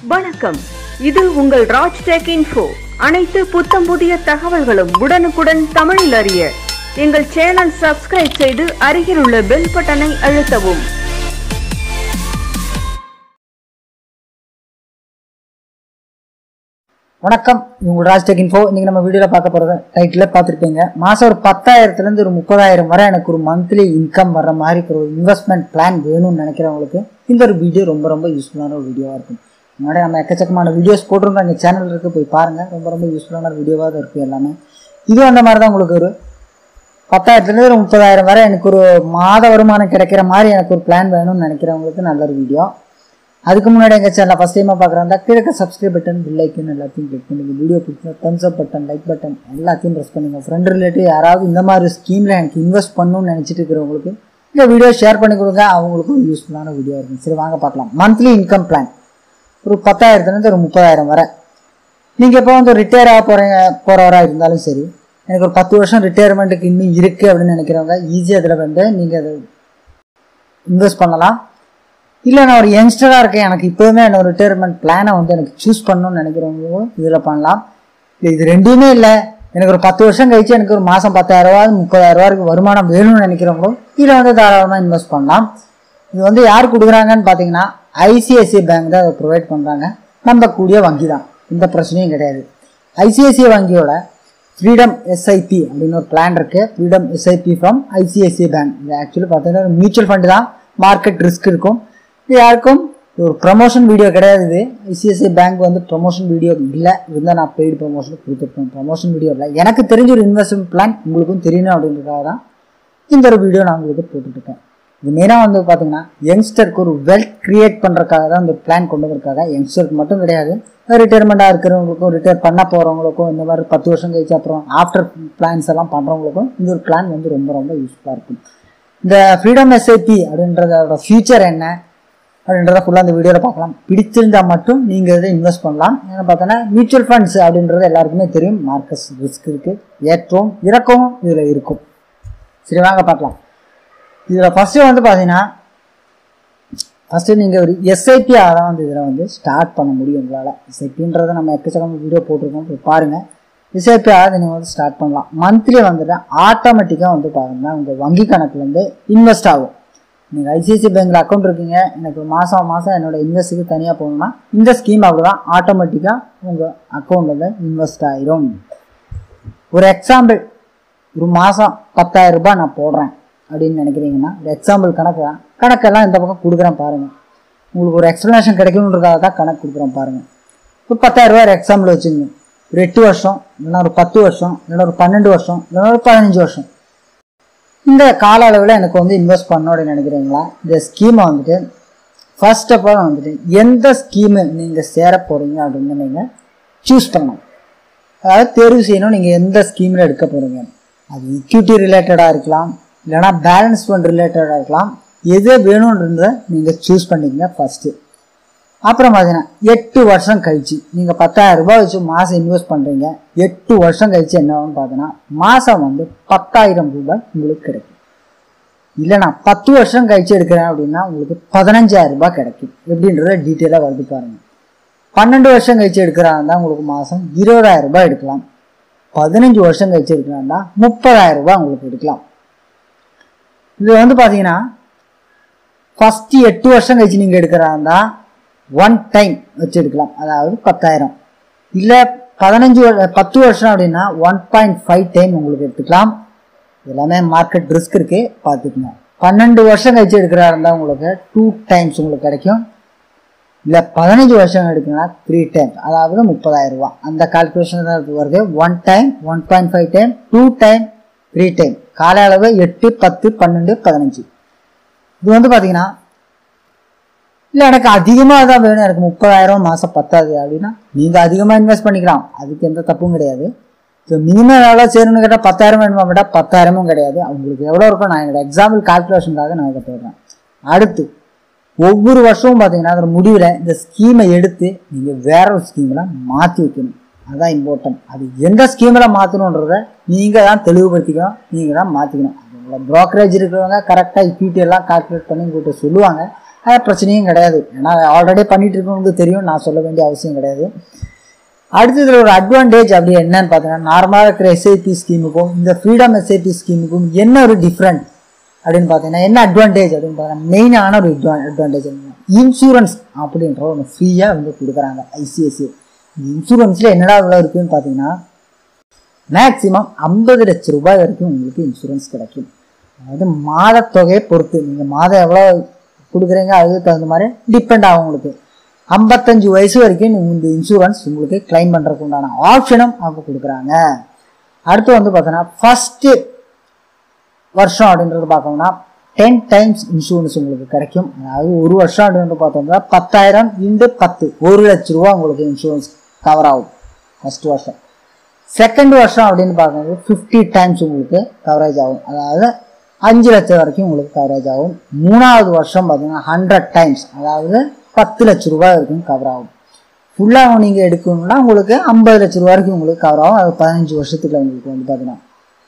வணக்கம் இது உங்கள் ராஜ் டெக் இன்ஃபோ அனைத்து புத்தம் புதிய தகவல்களும் உடனுக்குடன் தமிழில் அறிய எங்கள் சேனல் சப்ஸ்கிரைப் செய்து அருகில் உள்ள பெல் பட்டனை அழுத்தவும் வணக்கம் உங்கள் ராஜ்டெக் இன்ஃபோ இன்னைக்கு நம்ம வீடியோவில் பார்க்க போகிறது டைட்டில் பார்த்துருப்பீங்க மாதம் ஒரு பத்தாயிரத்துலேருந்து ஒரு முப்பதாயிரம் வரை எனக்கு ஒரு மந்த்லி இன்கம் வர்ற மாதிரி ஒரு இன்வெஸ்ட்மெண்ட் பிளான் வேணும்னு நினைக்கிறவங்களுக்கு இந்த ஒரு வீடியோ ரொம்ப ரொம்ப யூஸ்ஃபுல்லான ஒரு வீடியோவாக இருக்கும் முன்னாடி நம்ம எக்கச்சக்கமான வீடியோஸ் போட்டிருந்தோம் எங்கள் சேனல் இருக்குது போய் பாருங்கள் ரொம்ப ரொம்ப யூஸ்ஃபுல்லான வீடியோவாக தான் இருக்குது எல்லாமே இதுவும் அந்த மாதிரி தான் உங்களுக்கு ஒரு பத்தாயிரத்துலேருந்து ஒரு முப்பதாயிரம் வரை எனக்கு ஒரு மாத வருமானம் கிடைக்கிற மாதிரி எனக்கு ஒரு பிளான் வேணும்னு நினைக்கிறவங்களுக்கு நல்ல ஒரு வீடியோ அதுக்கு முன்னாடி எங்கள் சேனலை ஃபஸ்ட் டைமாக பார்க்குறாங்க கீழே சப்ஸ்கிரைப் பட்டன் பில் ஐக்கன் எல்லாத்தையும் கிளிக் பண்ணுங்க வீடியோ பிடிச்சா thumbs up button like button எல்லாத்தையும் ப்ரெஸ் பண்ணுங்க ஃப்ரெண்ட் ரிலேட்டிவ் யாராவது இந்த மாதிரி ஸ்கீமில் எனக்கு இன்வெஸ்ட் பண்ணணும்னு நினச்சிட்டு இருக்கிறவங்களுக்கு இந்த வீடியோ ஷேர் பண்ணி கொடுங்க அவங்களுக்கும் யூஸ்ஃபுல்லான வீடியோ இருக்கும் சரி வாங்க பார்க்கலாம் மந்த்லி இன்கம் பிளான் ஒரு பத்தாயிரத்துலேருந்து ஒரு முப்பதாயிரம் வரை நீங்கள் இப்போ வந்து ரிட்டையர் ஆக போகிறீங்க போகிறவரா இருந்தாலும் சரி எனக்கு ஒரு பத்து வருஷம் ரிட்டையர்மெண்ட்டுக்கு இன்னும் இருக்குது அப்படின்னு நினைக்கிறவங்க ஈஸியாக அதில் வந்து நீங்கள் அதை இன்வெஸ்ட் பண்ணலாம் இல்லை நான் ஒரு யங்ஸ்டராக இருக்கேன் எனக்கு இப்போவுமே என்னோட ரிட்டையர்மெண்ட் பிளானை வந்து எனக்கு சூஸ் பண்ணணும்னு நினைக்கிறவங்களும் இதில் பண்ணலாம் இல்லை இது ரெண்டுமே இல்லை எனக்கு ஒரு பத்து வருஷம் கழிச்சு எனக்கு ஒரு மாதம் பத்தாயிரரூவா முப்பதாயிரம் ரூபாய்க்கு வருமானம் வேணும்னு நினைக்கிறவங்களும் இதில் வந்து தாராளமாக இன்வெஸ்ட் பண்ணலாம் இது வந்து யார் கொடுக்குறாங்கன்னு பார்த்தீங்கன்னா ஐசிஐசிஐ பேங்க் தான் அதை ப்ரொவைட் பண்ணுறாங்க நம்பக்கூடிய வங்கி தான் எந்த பிரச்சனையும் கிடையாது ஐசிஐசிஐ வங்கியோட ஃப்ரீடம் எஸ்ஐபி அப்படின்னு ஒரு பிளான் இருக்கு freedom SIP from ICICI bank இது ஆக்சுவலி பார்த்தீங்கன்னா மியூச்சுவல் ஃபண்டு தான் மார்க்கெட் ரிஸ்க் இருக்கும் இது யாருக்கும் ஒரு ப்ரமோஷன் வீடியோ கிடையாது இது ஐசிஐசிஐ பேங்க் வந்து ப்ரமோஷன் வீடியோ இல்லை இருந்தால் நான் பெய்டு ப்ரமோஷன் கொடுத்துருப்பேன் ப்ரமோஷன் வீடியோ இல்லை எனக்கு தெரிஞ்ச ஒரு இன்வெஸ்ட்மெண்ட் பிளான் உங்களுக்கும் தெரியணும் அப்படின்றதுக்காக தான் இந்த ஒரு வீடியோ நான் உங்களுக்கு போட்டுட்ருக்கேன் இது மெயினாக வந்து பார்த்தீங்கன்னா யங்ஸ்டருக்கு ஒரு வெல்த் கிரியேட் பண்ணுறதுக்காக தான் இந்த பிளான் கொண்டு வந்திருக்காங்க யங்ஸ்டருக்கு மட்டும் கிடையாது ரிட்டையர்மெண்ட்டாக இருக்கிறவங்களுக்கும் ரிட்டையர் பண்ண போகிறவங்களுக்கும் இந்த மாதிரி பத்து வருஷம் கழிச்சு அப்புறம் ஆஃப்டர் பிளான்ஸ் எல்லாம் பண்ணுறவங்களுக்கும் இந்த ஒரு பிளான் வந்து ரொம்ப ரொம்ப யூஸ்ஃபுல்லாக இருக்கும் இந்த ஃப்ரீடம் எஸ்ஐபி அப்படின்றதோட ஃபியூச்சர் என்ன அப்படின்றத ஃபுல்லாக அந்த வீடியோவில் பார்க்கலாம் பிடிச்சிருந்தா மட்டும் நீங்கள் இதை இன்வெஸ்ட் பண்ணலாம் ஏன்னா பார்த்தோன்னா மியூச்சுவல் ஃபண்ட்ஸ் அப்படின்றது எல்லாருக்குமே தெரியும் மார்க்கஸ் ரிஸ்க் இருக்குது ஏற்றவும் இறக்கவும் இதில் இருக்கும் சரி வாங்க பார்க்கலாம் இதில் ஃபஸ்ட்டு வந்து பார்த்தீங்கன்னா ஃபஸ்ட்டு நீங்கள் ஒரு எஸ்ஐபியாக தான் வந்து இதில் வந்து ஸ்டார்ட் பண்ண முடியும் உங்களால் எஸ்ஐபின்றத நம்ம எக்கச்சக்கமாக வீடியோ போட்டிருக்கோம் போய் பாருங்கள் எஸ்ஐபியாக நீங்கள் வந்து ஸ்டார்ட் பண்ணலாம் மந்த்லி வந்துட்டு ஆட்டோமேட்டிக்காக வந்து பார்த்தீங்கன்னா உங்கள் வங்கி கணக்குலேருந்து இன்வெஸ்ட் ஆகும் நீங்கள் ஐசிஐசி பேங்க்கில் அக்கௌண்ட் இருக்கீங்க எனக்கு மாதம் மாதம் என்னோட இன்வெஸ்ட்டுக்கு தனியாக போகணும்னா இந்த ஸ்கீம் அப்படிதான் ஆட்டோமேட்டிக்காக உங்கள் அக்கௌண்ட்டில் இன்வெஸ்ட் ஆயிரும் ஒரு எக்ஸாம்பிள் ஒரு மாதம் பத்தாயிரம் ரூபாய் நான் போடுறேன் அப்படின்னு நினைக்கிறீங்கன்னா ஒரு எக்ஸாம்பிள் கணக்கு தான் கணக்கெல்லாம் இந்த பக்கம் கொடுக்குறேன் பாருங்கள் உங்களுக்கு ஒரு எக்ஸ்ப்ளனேஷன் கிடைக்கணுன்றதுக்காக தான் கணக்கு கொடுக்குறேன் பாருங்கள் ஒரு பத்தாயிரம் ரூபாய் எக்ஸாம்பிள் வச்சுங்க ஒரு எட்டு வருஷம் இல்லைன்னா ஒரு பத்து வருஷம் இல்லைன்னா ஒரு பன்னெண்டு வருஷம் இல்லைன்னா ஒரு பதினஞ்சு வருஷம் இந்த கால அளவில் எனக்கு வந்து இன்வெஸ்ட் பண்ணணும் அப்படின்னு நினைக்கிறீங்களா இந்த ஸ்கீமை வந்துட்டு ஃபர்ஸ்ட் ஆஃப் ஆல் வந்துட்டு எந்த ஸ்கீமு நீங்கள் சேர போகிறீங்க அப்படின்னு நீங்கள் சூஸ் பண்ணணும் அதாவது தேர்வு செய்யணும் நீங்கள் எந்த ஸ்கீமில் எடுக்க போகிறீங்க அது இக்யூட்டி ரிலேட்டடாக இருக்கலாம் இல்லைனா பேலன்ஸ் ஃபண்ட் ரிலேட்டடாக இருக்கலாம் எது வேணுன்றத நீங்கள் சூஸ் பண்ணிக்கங்க ஃபஸ்ட்டு அப்புறம் பார்த்தீங்கன்னா எட்டு வருஷம் கழிச்சு நீங்கள் பத்தாயிரம் ரூபாய் வச்சு மாதம் இன்வெஸ்ட் பண்ணுறீங்க எட்டு வருஷம் கழிச்சு என்ன ஆகும்னு பார்த்தீங்கன்னா மாதம் வந்து பத்தாயிரம் ரூபாய் உங்களுக்கு கிடைக்கும் இல்லை நான் பத்து வருஷம் கழிச்சு எடுக்கிறேன் அப்படின்னா உங்களுக்கு பதினஞ்சாயிரம் ரூபாய் கிடைக்கும் எப்படின்றத டீட்டெயிலாக வருது பாருங்கள் பன்னெண்டு வருஷம் கழிச்சு எடுக்கிறாருந்தா உங்களுக்கு மாதம் இருபதாயிரம் ரூபாய் எடுக்கலாம் பதினஞ்சு வருஷம் கழிச்சு எடுக்கிறாருந்தா முப்பதாயிரம் ரூபாய் உங்களுக்கு எடுக்கலாம் இது வந்து பார்த்தீங்கன்னா ஃபஸ்ட்டு எட்டு வருஷம் கழிச்சு நீங்கள் எடுக்கிறாருந்தா ஒன் டைம் வச்சு எடுக்கலாம் அதாவது பத்தாயிரம் இல்லை பதினஞ்சு பத்து வருஷம் அப்படின்னா ஒன் பாயிண்ட் ஃபைவ் டைம் உங்களுக்கு எடுத்துக்கலாம் எல்லாமே மார்க்கெட் ரிஸ்க் இருக்கு பார்த்துக்கங்க பன்னெண்டு வருஷம் கழிச்சு எடுக்கிறா இருந்தால் உங்களுக்கு டூ டைம்ஸ் உங்களுக்கு கிடைக்கும் இல்லை பதினஞ்சு வருஷம் எடுக்கணும்னா த்ரீ டைம் அதாவது முப்பதாயிரம் ரூபா அந்த கால்குலேஷன் தான் வருது one time one point five time two time three time கால அளவு எட்டு பத்து பன்னெண்டு பதினஞ்சு இது வந்து பார்த்தீங்கன்னா இல்லை எனக்கு அதிகமாக தான் வேணும் எனக்கு முப்பதாயிரம் மாதம் பத்தாது அப்படின்னா நீங்கள் அதிகமாக இன்வெஸ்ட் பண்ணிக்கலாம் அதுக்கு எந்த தப்பும் கிடையாது ஸோ மினிமம் எவ்வளோ சேரணும்னு கேட்டால் பத்தாயிரம் வேணுமா கேட்டால் பத்தாயிரமும் கிடையாது உங்களுக்கு எவ்வளோ இருக்கும் நான் என்னோட எக்ஸாம்பிள் கால்குலேஷனுக்காக நான் இதை போடுறேன் அடுத்து ஒவ்வொரு வருஷமும் பார்த்தீங்கன்னா அதோட முடிவில் இந்த ஸ்கீமை எடுத்து நீங்கள் வேற ஒரு ஸ்கீமில் மாற்றி வைக்கணும் அதுதான் இம்பார்ட்டன்ட் அது எந்த ஸ்கீமில் மாற்றணுன்றத நீங்கள் தான் தெளிவுபடுத்திக்கணும் நீங்கள் தான் மாற்றிக்கணும் உங்களோட ப்ரோக்கரேஜ் இருக்கிறவங்க கரெக்டாக இக்விட்டி எல்லாம் கால்குலேட் பண்ணி உங்கள்கிட்ட சொல்லுவாங்க அது பிரச்சனையும் கிடையாது ஏன்னா ஆல்ரெடி பண்ணிட்டு இருக்கவங்களுக்கு தெரியும் நான் சொல்ல வேண்டிய அவசியம் கிடையாது அடுத்து இதில் ஒரு அட்வான்டேஜ் அப்படி என்னன்னு பார்த்தீங்கன்னா நார்மலாக இருக்கிற எஸ்ஐபி ஸ்கீமுக்கும் இந்த ஃப்ரீடம் எஸ்ஐபி ஸ்கீமுக்கும் என்ன ஒரு டிஃப்ரெண்ட் அப்படின்னு பார்த்தீங்கன்னா என்ன அட்வான்டேஜ் அப்படின்னு பார்த்தீங்கன்னா மெயினான ஒரு அட்வான்டேஜ் இன்சூரன்ஸ் அப்படின்ற ஒன்று ஃப்ரீயாக வந்து கொடுக்குறாங்க ஐசிஐசி இந்த இன்சூரன்ஸில் என்னடா இவ்வளோ இருக்குன்னு பார்த்தீங்கன்னா மேக்ஸிமம் ஐம்பது லட்ச ரூபாய் வரைக்கும் உங்களுக்கு இன்சூரன்ஸ் கிடைக்கும் அதாவது மாத தொகையை பொறுத்து நீங்கள் மாதம் எவ்வளோ கொடுக்குறீங்க அதுக்கு தகுந்த மாதிரி டிபெண்ட் ஆகும் உங்களுக்கு ஐம்பத்தஞ்சு வயசு வரைக்கும் நீங்க இந்த இன்சூரன்ஸ் உங்களுக்கு கிளைம் பண்ணுறதுக்கு உண்டான ஆப்ஷனும் அவங்க கொடுக்குறாங்க அடுத்து வந்து பார்த்தோன்னா ஃபஸ்ட்டு வருஷம் அப்படின்றது பார்த்தோம்னா டென் டைம்ஸ் இன்சூரன்ஸ் உங்களுக்கு கிடைக்கும் அதாவது ஒரு வருஷம் அப்படின்றது பார்த்தோம்னா பத்தாயிரம் இன்டு பத்து ஒரு லட்ச ரூபா உங்களுக்கு இன்சூரன்ஸ் கவர் ஆகும் ஃபஸ்ட் வருஷம் செகண்ட் வருஷம் அப்படின்னு பார்க்கும்போது ஃபிஃப்டி டைம்ஸ் உங்களுக்கு கவரேஜ் ஆகும் அதாவது அஞ்சு லட்சம் வரைக்கும் உங்களுக்கு கவரேஜ் ஆகும் மூணாவது வருஷம் பார்த்தீங்கன்னா ஹண்ட்ரட் டைம்ஸ் அதாவது பத்து லட்ச ரூபாய் வரைக்கும் கவர் ஆகும் ஃபுல்லாக நீங்கள் எடுக்கணும்னா உங்களுக்கு ஐம்பது லட்ச ரூபா வரைக்கும் உங்களுக்கு கவர் ஆகும் அது பதினஞ்சு வருஷத்துக்குள்ள உங்களுக்கு வந்து பார்த்தீங்கன்னா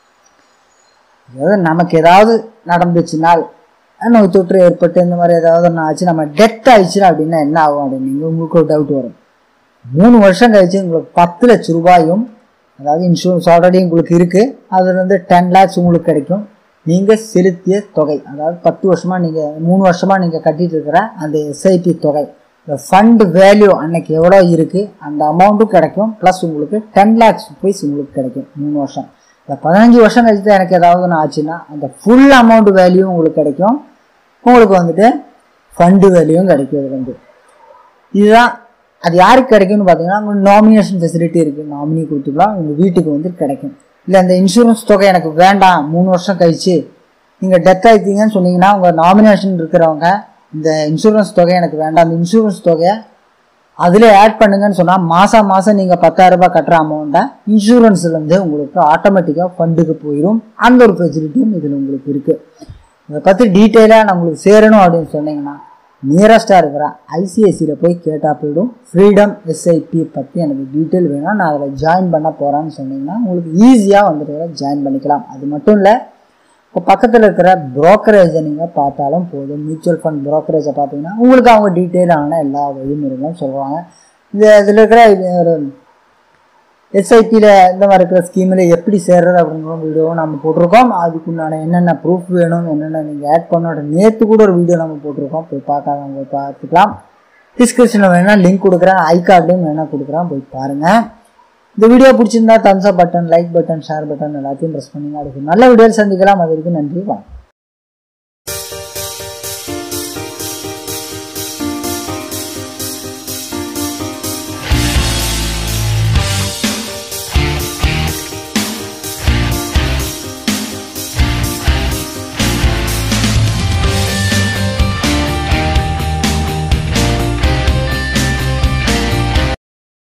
அதாவது நமக்கு ஏதாவது நடந்துச்சுனால் நோய் தொற்று ஏற்பட்டு இந்த மாதிரி ஏதாவது ஒன்று ஆச்சு நம்ம டெத் ஆயிடுச்சு அப்படின்னா என்ன ஆகும் அப்படின்னு உங்களுக்கு ஒரு டவுட் வரும் மூணு வருஷம் கழிச்சு உங்களுக்கு பத்து லட்ச ரூபாயும் அதாவது இன்சூரன்ஸ் ஆல்ரெடி உங்களுக்கு இருக்குது அதில் வந்து டென் லேக்ஸ் உங்களுக்கு கிடைக்கும் நீங்கள் செலுத்திய தொகை அதாவது பத்து வருஷமாக நீங்கள் மூணு வருஷமாக நீங்கள் கட்டிட்டு இருக்கிற அந்த எஸ்ஐபி தொகை இந்த ஃபண்ட் வேல்யூ அன்னைக்கு எவ்வளோ இருக்குது அந்த அமௌண்ட்டும் கிடைக்கும் ப்ளஸ் உங்களுக்கு டென் லேக்ஸ் ருபீஸ் உங்களுக்கு கிடைக்கும் மூணு வருஷம் இந்த பதினஞ்சு வருஷம் கழிச்சு எனக்கு ஏதாவது ஒன்று ஆச்சுன்னா அந்த ஃபுல் அமௌண்ட் வேல்யூ உங்களுக்கு கிடைக்கும் உங்களுக்கு வந்துட்டு ஃபண்டு வேல்யூவும் கிடைக்கும் இது வந்து இதுதான் அது யாருக்கு கிடைக்கும்னு பார்த்தீங்கன்னா உங்களுக்கு நாமினேஷன் ஃபெசிலிட்டி இருக்குது நாமினி கொடுத்துக்கலாம் உங்கள் வீட்டுக்கு வந்து கிடைக்கும் இல்லை அந்த இன்சூரன்ஸ் தொகை எனக்கு வேண்டாம் மூணு வருஷம் கழிச்சு நீங்கள் டெத் ஆகிட்டீங்கன்னு சொன்னீங்கன்னா உங்கள் நாமினேஷன் இருக்கிறவங்க இந்த இன்சூரன்ஸ் தொகை எனக்கு வேண்டாம் அந்த இன்சூரன்ஸ் தொகையை அதில் ஆட் பண்ணுங்கன்னு சொன்னால் மாதம் மாதம் நீங்கள் பத்தாயிரம் ரூபாய் கட்டுற அமௌண்ட்டை இன்சூரன்ஸ்லேருந்து உங்களுக்கு ஆட்டோமேட்டிக்காக ஃபண்டுக்கு போயிடும் அந்த ஒரு ஃபெசிலிட்டியும் இதில் உங்களுக்கு இருக்குது இதை பற்றி டீட்டெயிலாக நான் உங்களுக்கு சேரணும் அப்படின்னு சொன்னீங்கன்னா நியரஸ்ட்டாக இருக்கிற ஐசிஐசியில் போய் கேட்டால் போயிடும் ஃப்ரீடம் எஸ்ஐபி பற்றி எனக்கு டீட்டெயில் வேணும் நான் அதில் ஜாயின் பண்ண போகிறேன்னு சொன்னீங்கன்னா உங்களுக்கு ஈஸியாக வந்துட்டு ஜாயின் பண்ணிக்கலாம் அது மட்டும் இல்லை இப்போ பக்கத்தில் இருக்கிற ப்ரோக்கரேஜை நீங்கள் பார்த்தாலும் போதும் மியூச்சுவல் ஃபண்ட் ப்ரோக்கரேஜை பார்த்தீங்கன்னா உங்களுக்கு அவங்க டீட்டெயிலான எல்லா வழிமுறைகளும் சொல்லுவாங்க இந்த இதில் இருக்கிற இது ஒரு எஸ்ஐபியில் இந்த மாதிரி இருக்கிற ஸ்கீமில் எப்படி சேர்றது அப்படிங்கிற வீடியோ நம்ம போட்டிருக்கோம் அதுக்குண்டான என்னென்ன ப்ரூஃப் வேணும் என்னென்ன நீங்கள் ஆட் பண்ணோட நேற்று கூட ஒரு வீடியோ நம்ம போட்டிருக்கோம் போய் பார்க்காதவங்க பார்த்துக்கலாம் டிஸ்கிரிப்ஷனில் வேணால் லிங்க் கொடுக்குறேன் ஐ கார்ட்லையும் வேணால் கொடுக்குறேன் போய் பாருங்கள் இந்த வீடியோ பிடிச்சிருந்தா thumbs up button like button share button எல்லாத்தையும் ப்ரெஸ் பண்ணுங்க அதுக்கு நல்ல வீடியோ சந்திக்கலாம் அது வரைக்கும் நன்றி வணக்கம்